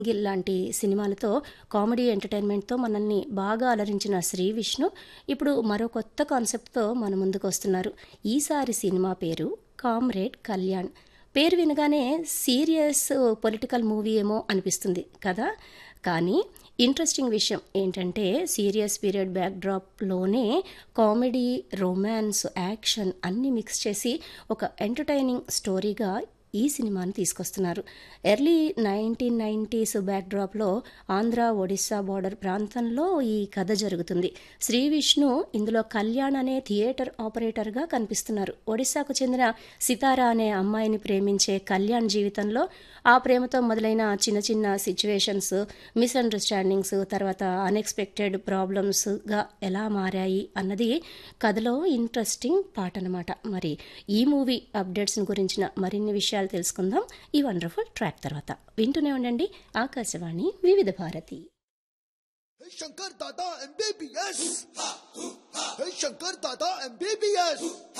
గిల్ లాంటి సినిమాలతో కామెడీ ఎంటర్టైన్మెంట్తో మనల్ని బాగా అలరించిన శ్రీ విష్ణు ఇప్పుడు మరో కొత్త కాన్సెప్ట్తో మన ముందుకు వస్తున్నారు ఈసారి సినిమా పేరు కామ్రేడ్ కళ్యాణ్ పేరు వినగానే సీరియస్ పొలిటికల్ మూవీ ఏమో అనిపిస్తుంది కదా కానీ ఇంట్రెస్టింగ్ విషయం ఏంటంటే సీరియస్ పీరియడ్ బ్యాక్డ్రాప్లోనే కామెడీ రొమాన్స్ యాక్షన్ అన్నీ మిక్స్ చేసి ఒక ఎంటర్టైనింగ్ స్టోరీగా ఈ సినిమాని తీసుకొస్తున్నారు ఎర్లీ నైన్టీన్ నైంటీస్ బ్యాక్డ్రాప్లో ఆంధ్ర ఒడిస్సా బార్డర్ ప్రాంతంలో ఈ కథ జరుగుతుంది శ్రీ విష్ణు ఇందులో కళ్యాణ్ అనే థియేటర్ ఆపరేటర్గా కనిపిస్తున్నారు ఒడిస్సాకు చెందిన సితారా అనే అమ్మాయిని ప్రేమించే కళ్యాణ్ జీవితంలో ఆ ప్రేమతో మొదలైన చిన్న చిన్న సిచ్యువేషన్స్ మిస్అండర్స్టాండింగ్స్ తర్వాత అన్ఎక్స్పెక్టెడ్ ప్రాబ్లమ్స్గా ఎలా మారాయి అన్నది కథలో ఇంట్రెస్టింగ్ పాట అనమాట మరి ఈ మూవీ అప్డేట్స్ గురించిన మరిన్ని విషయాలు తెలుసుకుందాం ఈ వండర్ఫుల్ ట్రాక్ తర్వాత వింటూనే ఉండండి ఆకాశవాణి వివిధ Bharati Hey Shankar Dada MBBS. Hey Shankar Dada MBBS.